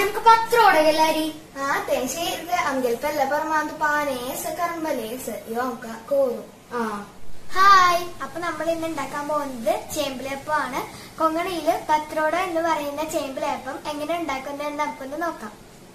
നമുക്ക് പത്രം ഉടകല്ലാരി ആ തേശേരിത്തെ അങ്കൽപ്പല്ല പറമാന്ത് പാനേസ് കർമ്മലേസ് യോങ്ക കോരു ആ ഹായ് അപ്പൊ നമ്മൾ ഇന്ന് ഉണ്ടാക്കാൻ പോകുന്നത് ചേമ്പിലേപ്പമാണ് കൊങ്ങണിയില് പത്രോട എന്ന് പറയുന്ന ചേമ്പിലേപ്പം എങ്ങനെ ഉണ്ടാക്കുന്നത് നമുക്കൊന്ന് നോക്കാം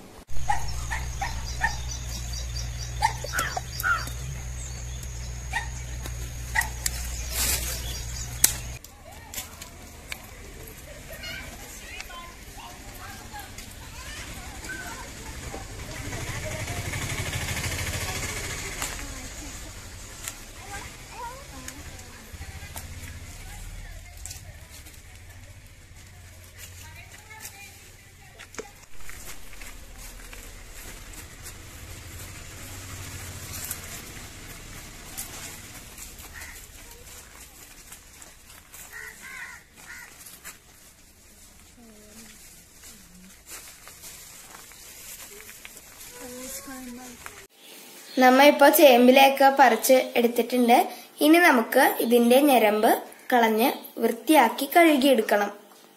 നമ്മ ഇപ്പൊ ചേമ്പിലേക്ക് പറിച്ച് എടുത്തിട്ടുണ്ട് ഇനി നമുക്ക് ഇതിന്റെ ഞരമ്പ് കളഞ്ഞ് വൃത്തിയാക്കി കഴുകിയെടുക്കണം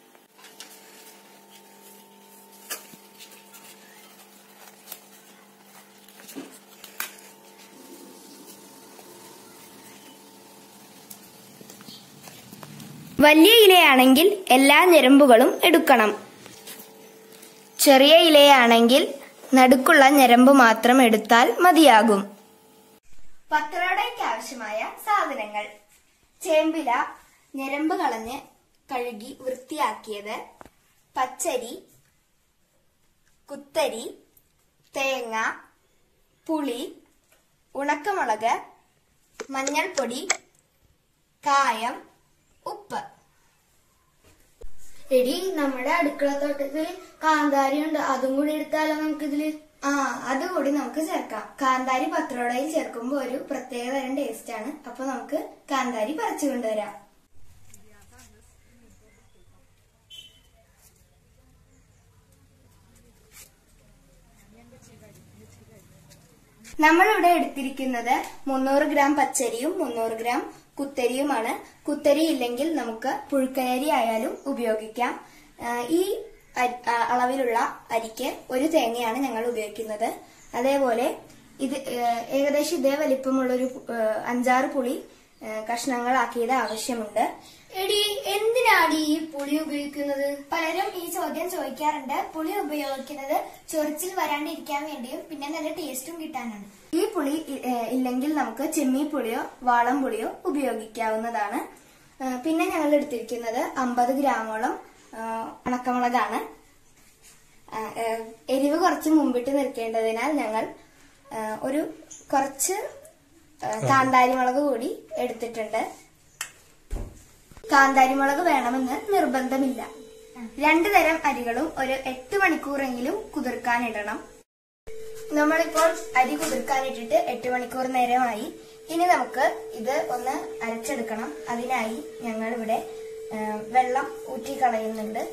വലിയ ഇലയാണെങ്കിൽ എല്ലാ ഞരമ്പുകളും എടുക്കണം ചെറിയ ഇലയാണെങ്കിൽ നടുക്കുള്ള ഞരമ്പ് മാത്രം എടുത്താൽ മതിയാകും പത്രടയ്ക്ക് ആവശ്യമായ സാധനങ്ങൾ ചേമ്പില ഞരമ്പ് കളഞ്ഞ് കഴുകി വൃത്തിയാക്കിയത് പച്ചരി കുത്തരി തേങ്ങ പുളി ഉണക്കമുളക് മഞ്ഞൾപ്പൊടി കായം ഉപ്പ് എടി നമ്മുടെ അടുക്കള തോട്ടത്തിൽ കാന്താരി ഉണ്ട് അതും കൂടി എടുത്താലോ നമുക്കിതില് ആ അതുകൂടി നമുക്ക് ചേർക്കാം കാന്താരി പത്രോടയിൽ ചേർക്കുമ്പോൾ ഒരു പ്രത്യേക തരം ടേസ്റ്റ് ആണ് അപ്പൊ നമുക്ക് കാന്താരി പറിച്ചു കൊണ്ടുവരാം നമ്മളിവിടെ എടുത്തിരിക്കുന്നത് മുന്നൂറ് ഗ്രാം പച്ചരിയും മുന്നൂറ് ഗ്രാം കുത്തരിയുമാണ് കുത്തരി ഇല്ലെങ്കിൽ നമുക്ക് പുഴുക്കലരി ആയാലും ഉപയോഗിക്കാം ആ, ഈ അരി- ആ, അളവിലുള്ള അരിക്ക് ഒരു തേങ്ങയാണ് ഞങ്ങൾ ഉപയോഗിക്കുന്നത് അതേപോലെ ഇത് ഏ, ഏകദേശം ഇതേ വലിപ്പമുള്ളൊരു ഏ, അഞ്ചാറ് പുളി ഏ, കഷ്ണങ്ങളാക്കിയത് ആവശ്യമുണ്ട് എടി എന്തിനാടി ഈ പുളി ഉപയോഗിക്കുന്നത് പലരും ഈ ചോദ്യം ചോദിക്കാറുണ്ട് പുളി ഉപയോഗിക്കുന്നത് ചൊറിച്ചിൽ വരാണ്ടിരിക്കാൻ വേണ്ടിയും പിന്നെ നല്ല ടേസ്റ്റും കിട്ടാനാണ് ഈ പുളി ഇ- ഏ, ഇല്ലെങ്കിൽ നമുക്ക് ചെമ്മീ പുളിയോ വാളം പുളിയോ ഉപയോഗിക്കാവുന്നതാണ് ഏ, പിന്നെ ഞങ്ങൾ എടുത്തിരിക്കുന്നത് അമ്പത് ഗ്രാമോളം ആ, ഉണക്കമുളകാണ് ആ, ഏ, എരിവ് കുറച്ച് മുമ്പിട്ട് നിൽക്കേണ്ടതിനാൽ ഞങ്ങൾ ആ, ഒരു കുറച്ച് ആ, കാന്താരിമുളക് കൂടി എടുത്തിട്ടുണ്ട് കാന്താരിമുളക് വേണമെന്ന് നിർബന്ധമില്ല രണ്ടു തരം അരികളും ഒരു എട്ട് മണിക്കൂറെങ്കിലും കുതിർക്കാനിടണം നമ്മളിപ്പോൾ അരി കുതിർക്കാനിട്ടിട്ട് എട്ട് മണിക്കൂർ നേരമായി ഇനി നമുക്ക് ഇത് ഒന്ന് അരച്ചെടുക്കണം അതിനായി ഞങ്ങൾ ഇവിടെ ആ, വെള്ളം ഊറ്റി കളയുന്നുണ്ട്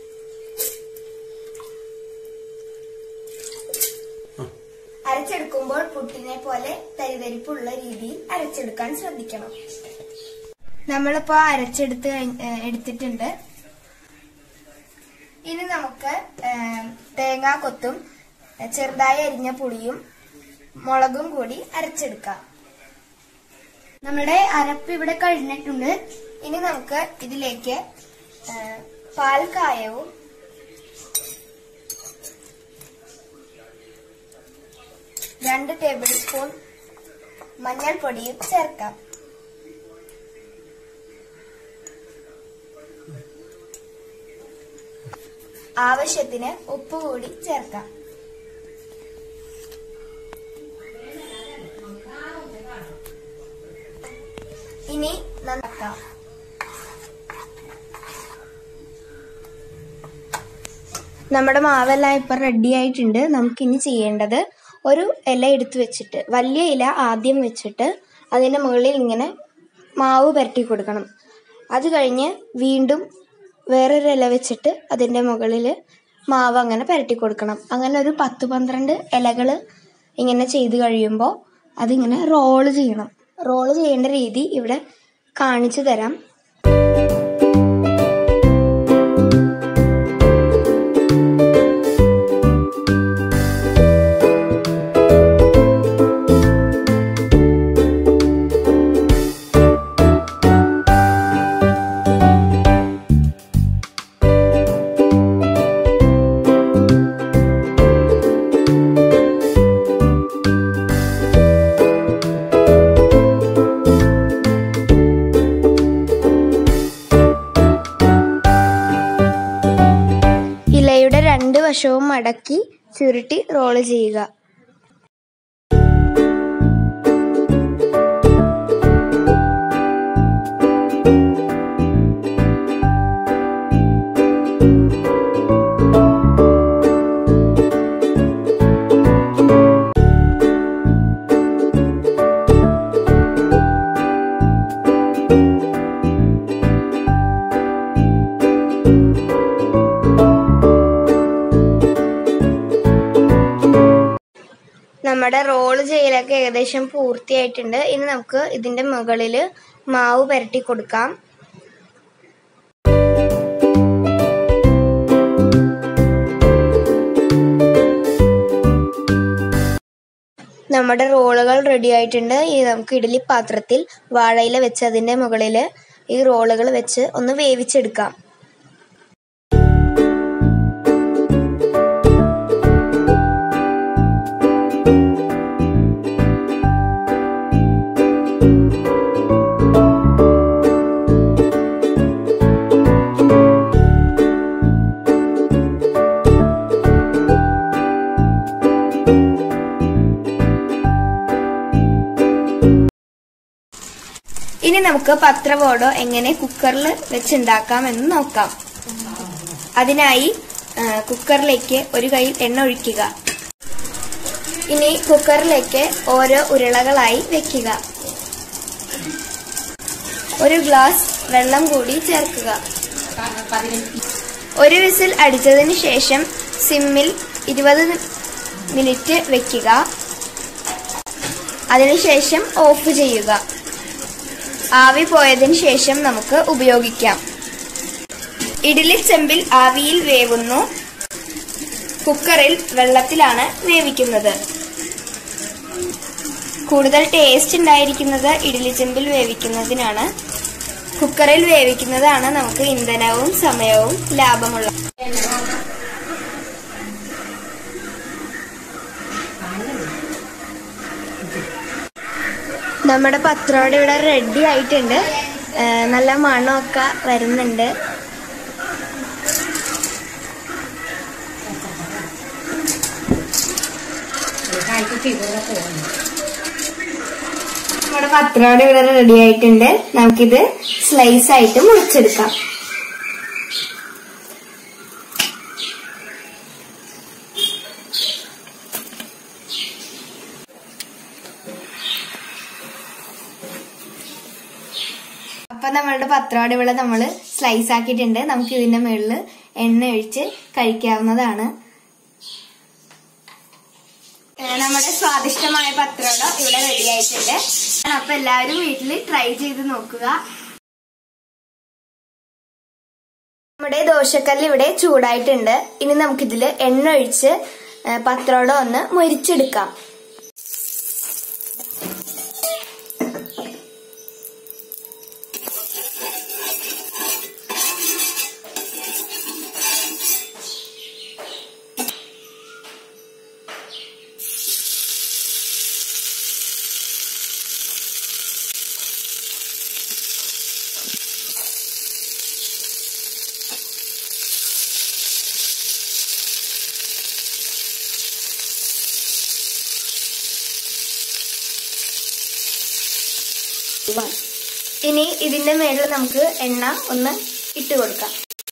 അരച്ചെടുക്കുമ്പോൾ പുട്ടിനെ പോലെ തരിതരിപ്പുള്ള രീതിയിൽ അരച്ചെടുക്കാൻ ശ്രദ്ധിക്കണം നമ്മളിപ്പോ അരച്ചെടുത്ത് കഴി- ഏ, എടുത്തിട്ടുണ്ട് ഇനി നമുക്ക് ഏ, തേങ്ങാ കൊത്തും ഏ, ചെറുതായി അരിഞ്ഞ പുളിയും മുളകും കൂടി അരച്ചെടുക്കാം നമ്മുടെ അരപ്പ് ഇവിടെ കഴിഞ്ഞിട്ടുണ്ട് ഇനി നമുക്ക് ഇതിലേക്ക് ഏ, പാൽക്കായവും രണ്ട് ടേബിൾ സ്പൂൺ മഞ്ഞൾപ്പൊടിയും ചേർക്കാം ആവശ്യത്തിന് ഉപ്പ് കൂടി ചേർക്കാം ഇനി നന്നാക്കാം നമ്മുടെ മാവെല്ലാം ഇപ്പൊ റെഡി ആയിട്ടുണ്ട് നമുക്കിനി ചെയ്യേണ്ടത് ഒരു ഇല എടുത്ത് വെച്ചിട്ട് വലിയ ഇല ആദ്യം വെച്ചിട്ട് അതിന്റെ മുകളിൽ ഇങ്ങനെ മാവ് പുരട്ടി കൊടുക്കണം അത് കഴിഞ്ഞ് വീണ്ടും വേറൊരു ഇല വെച്ചിട്ട് അതിന്റെ മുകളിൽ മാവ് അങ്ങനെ പുരട്ടി കൊടുക്കണം അങ്ങനെ ഒരു പത്ത് പന്ത്രണ്ട് ഇലകൾ ഇങ്ങനെ ചെയ്ത് കഴിയുമ്പോൾ അതിങ്ങനെ റോള് ചെയ്യണം റോള് ചെയ്യേണ്ട രീതി ഇവിടെ കാണിച്ചു തരാം മടക്കി ചുരുട്ടി റോള് ചെയ്യുക നമ്മുടെ റോള് ചെയ്യലൊക്കെ ഏകദേശം പൂർത്തിയായിട്ടുണ്ട് ഇനി നമുക്ക് ഇതിന്റെ മുകളിൽ മാവ് പുരട്ടി കൊടുക്കാം നമ്മുടെ റോളുകൾ റെഡി ആയിട്ടുണ്ട് ഇനി നമുക്ക് ഇഡ്ഡലി പാത്രത്തിൽ വാഴയില വെച്ച് അതിന്റെ മുകളിൽ ഈ റോളുകൾ വെച്ച് ഒന്ന് വേവിച്ചെടുക്കാം ഇനി നമുക്ക് പത്രവോടോ എങ്ങനെ കുക്കറിൽ വെച്ചുണ്ടാക്കാം എന്ന് നോക്കാം അതിനായി ആ, കുക്കറിലേക്ക് ഒരു കൈ എണ്ണ ഒഴിക്കുക ഇനി കുക്കറിലേക്ക് ഓരോ ഉരുളകളായി വെക്കുക ഒരു ഗ്ലാസ് വെള്ളം കൂടി ചേർക്കുക ഒരു വിസിൽ അടിച്ചതിന് ശേഷം സിമ്മിൽ ഇരുപത് മിനിറ്റ് വെക്കുക അതിനുശേഷം ഓഫ് ചെയ്യുക ആവി പോയതിനു ശേഷം നമുക്ക് ഉപയോഗിക്കാം ഇഡ്ഡലി ചെമ്പിൽ ആവിയിൽ വേവുന്നു കുക്കറിൽ വെള്ളത്തിലാണ് വേവിക്കുന്നത് കൂടുതൽ ടേസ്റ്റ് ഉണ്ടായിരിക്കുന്നത് ഇഡ്ഡലി ചെമ്പിൽ വേവിക്കുന്നതിനാണ് കുക്കറിൽ വേവിക്കുന്നതാണ് നമുക്ക് ഇന്ധനവും സമയവും ലാഭമുള്ളത് നമ്മുടെ പത്രോടെ ഇവിടെ റെഡി ആയിട്ടുണ്ട് ആ, നല്ല മണമൊക്കെ വരുന്നുണ്ട് നമ്മുടെ പത്രോടെ ഇവിടെ റെഡി ആയിട്ടുണ്ട് നമുക്കിത് സ്ലൈസ് ആയിട്ട് മുറിച്ചെടുക്കാം അപ്പൊ നമ്മളുടെ പത്രോടെ ഇവിടെ നമ്മൾ സ്ലൈസ് ആക്കിയിട്ടുണ്ട് നമുക്ക് ഇതിന്റെ മുകളിൽ എണ്ണ ഒഴിച്ച് കഴിക്കാവുന്നതാണ് ഏ, നമ്മുടെ സ്വാദിഷ്ടമായ പത്രോട ഇവിടെ റെഡി ആയിട്ടുണ്ട് അപ്പൊ എല്ലാവരും വീട്ടിൽ ട്രൈ ചെയ്ത് നോക്കുക നമ്മുടെ ദോശക്കല്ല് ഇവിടെ ചൂടായിട്ടുണ്ട് ഇനി നമുക്കിതിൽ എണ്ണ ഒഴിച്ച് ഏ, പത്രോട ഒന്ന് മൊരിച്ചെടുക്കാം ഇനി ഇതിന്റെ മേളിൽ നമുക്ക് എണ്ണ ഒന്ന് ഇട്ട് കൊടുക്കാം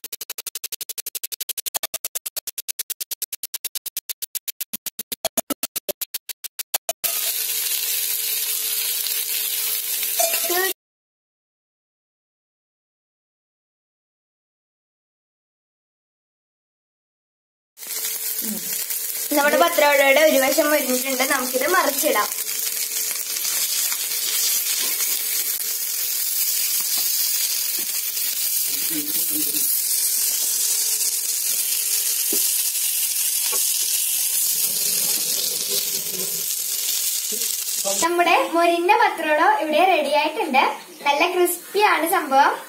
നമ്മുടെ പത്രവടയുടെ ഒരു വശം വരുന്നിട്ടുണ്ട് നമുക്കിത് മറിച്ചിടാം നമ്മുടെ മൊരിഞ്ഞ പത്രോടോ ഇവിടെ റെഡി ആയിട്ടുണ്ട് നല്ല ക്രിസ്പിയാണ് സംഭവം